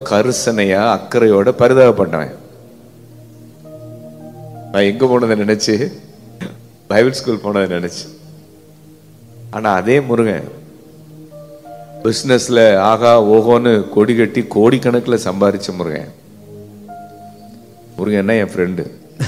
கருசனையா அக்கறையோட பரிதாபப்பட்டவன் நான் எங்க போனதை நினைச்சு பைபிள் ஸ்கூல் போனதை நினைச்சு ஆனா அதே முருகன் பிசினஸ்ல ஆகா ஓஹோன்னு கொடி கட்டி கோடிக்கணக்கில் சம்பாரிச்ச முருகன் முருகன் என் ஃப்ரெண்டு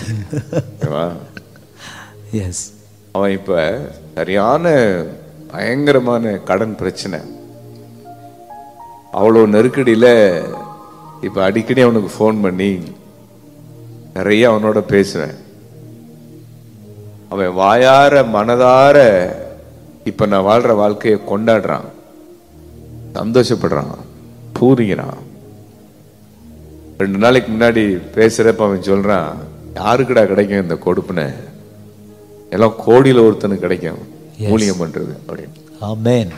எஸ் அவன் இப்ப சரியான பயங்கரமான கடன் பிரச்சனை அவ்வளோ நெருக்கடியில இப்ப அடிக்கடி அவனுக்கு ஃபோன் பண்ணி நிறைய அவனோட பேசுவேன் அவன் வாயார மனதார இப்ப நான் வாழ்ற வாழ்க்கையை கொண்டாடுறான் சந்தோஷப்படுறான் பூரிக்கிறான் ரெண்டு நாளைக்கு முன்னாடி பேசுறப்ப அவன் சொல்றான் யாருக்குடா கிடைக்கும் இந்த கொடுப்புனை எல்லாம் கோடியில ஒருத்தனுக்கு கிடைக்கும் ஊழியம் பண்றது அப்படின்னு ஆமென்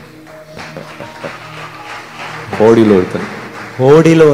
கோடியில ஒருத்தன் ஓடிலோ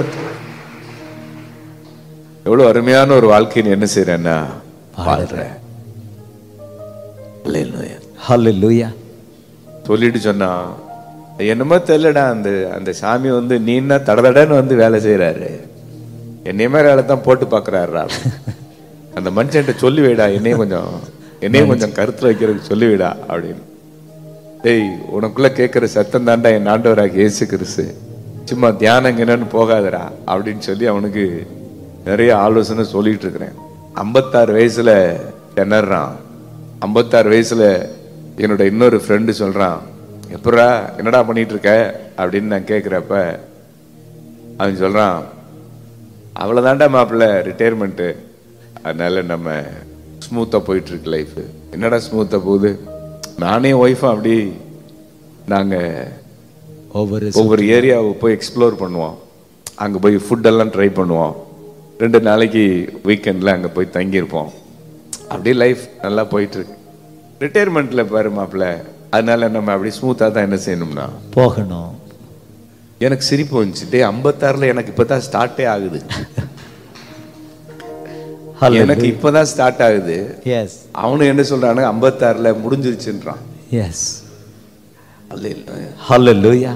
எவ்வளவு அருமையான ஒரு வாழ்க்கை நீ என்ன செய்யறன்னா வாழ்ற Hallelujah. ஹalleluya சொல்லிட்டு சொன்னா என்னமோ தெரியலடா அந்த அந்த சாமி வந்து நீன்னா தடதடன்னு வந்து வேலை செய்யறாரு என்னைய மாதிரி வேலை தான் போட்டு பாக்குறாருடா அந்த மனுஷன்ட்ட சொல்லி வைடா என்னையும் கொஞ்சம் என்னையும் கொஞ்சம் கருத்துல வைக்கிறதுக்கு சொல்லி வைடா அப்படின்னு டேய் உனக்குள்ள கேட்கிற சத்தம் தாண்டா என் ஆண்டவராக இயேசு கிறிஸ்து சும்மா தியானம் என்னன்னு போகாதடா அப்படின்னு சொல்லி அவனுக்கு நிறைய ஆலோசனை சொல்லிட்டு இருக்கிறேன் ஐம்பத்தாறு வயசுல திணறான் ஐம்பத்தாறு வயசுல என்னோட இன்னொரு ஃப்ரெண்டு சொல்றான் எப்படா என்னடா பண்ணிட்டு இருக்க அப்படின்னு நான் கேட்குறப்ப அவன் சொல்றான் அவ்வளோதான்டா மாப்பிள்ள ரிட்டையர்மெண்ட்டு அதனால நம்ம ஸ்மூத்தாக போயிட்டு இருக்கு லைஃப் என்னடா ஸ்மூத்தாக போகுது நானே ஒய்ஃபும் அப்படி நாங்கள் ஒவ்வொரு ஒவ்வொரு ஏரியாவை போய் எக்ஸ்ப்ளோர் பண்ணுவோம் அங்கே போய் ஃபுட்டெல்லாம் ட்ரை பண்ணுவோம் ரெண்டு நாளைக்கு வீக்கெண்டில் அங்கே போய் தங்கியிருப்போம் அப்படியே லைஃப் நல்லா போயிட்டு இருக்கு ரிட்டையர்மெண்ட்டில் பாரு மாப்பிள்ள அதனால நம்ம அப்படி ஸ்மூத்தாக தான் என்ன செய்யணும்னா போகணும் எனக்கு சிரிப்பு வந்துச்சு டே ஐம்பத்தாறுல எனக்கு இப்போ தான் ஸ்டார்ட்டே ஆகுது எனக்கு இப்பதான் ஸ்டார்ட் ஆகுது எஸ் அவனு என்ன சொல்றானு ஐம்பத்தாறுல முடிஞ்சிருச்சுன்றான் எஸ் அல்ல இல்ல ஹalleluya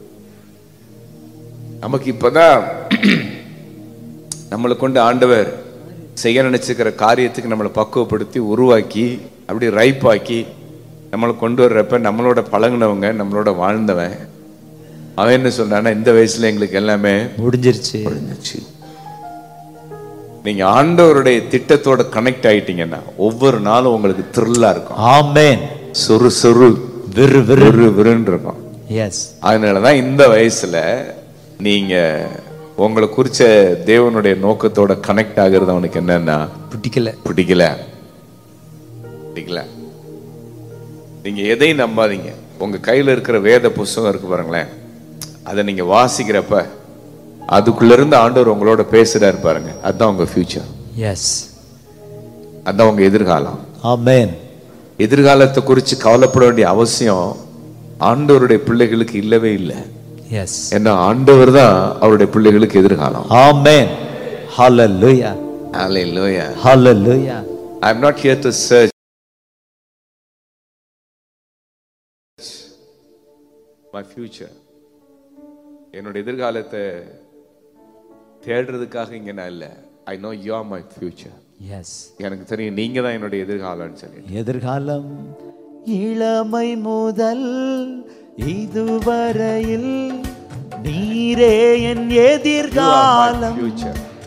நமக்கு இப்பதான் நம்மளை கொண்டு ஆண்டவர் செய்ய நினைச்சுக்கிற காரியத்துக்கு நம்மளை பக்குவப்படுத்தி உருவாக்கி அப்படி ரைப்பாக்கி நம்மளை கொண்டு வர்றப்ப நம்மளோட பழகுனவங்க நம்மளோட வாழ்ந்தவன் அவன் என்ன சொல்றான்னா இந்த வயசுல எங்களுக்கு எல்லாமே முடிஞ்சிருச்சு முடிஞ்சிச்சு நீங்க ஆண்டவருடைய திட்டத்தோட கனெக்ட் ஆயிட்டீங்கன்னா ஒவ்வொரு நாளும் உங்களுக்கு த்ரில்லா இருக்கும் ஆமென் சொரு சொரு விரு விரு விறு விறுன்னு இருக்கும் எஸ் அதனாலதான் இந்த வயசுல நீங்க உங்களை குறிச்ச தேவனுடைய நோக்கத்தோட கனெக்ட் ஆகுறது அவனுக்கு என்னன்னா பிடிக்கல பிடிக்கல பிடிக்கல நீங்க எதையும் நம்பாதீங்க உங்க கையில இருக்கிற வேத புஸ்தகம் இருக்கு பாருங்களேன் அதை நீங்க வாசிக்கிறப்ப அதுக்குள்ள இருந்து ஆண்டவர் உங்களோட பேசுறாரு பாருங்க அதுதான் உங்க ஃபியூச்சர் எஸ் அதான் உங்க எதிர்காலம் ஆமென் எதிர்காலத்தை குறித்து கவலைப்பட வேண்டிய அவசியம் ஆண்டவருடைய பிள்ளைகளுக்கு இல்லவே இல்லை எஸ் ஏன்னா ஆண்டவர் தான் அவருடைய பிள்ளைகளுக்கு எதிர்காலம் ஆமென் ஹalleluya Hallelujah. Hallelujah I'm not here to search my future. என்னோட எதிர்காலத்தை தேடுறதுக்காக இங்க நான் இல்லை I know you are my future yes எனக்கு தெரியும் நீங்க தான் என்னுடைய எதிர்காலம்னு சொல்லி எதிர்காலம் இளமை முதல் இதுவரையில் நீரே என் எதிர்காலம் ஃபியூச்சர்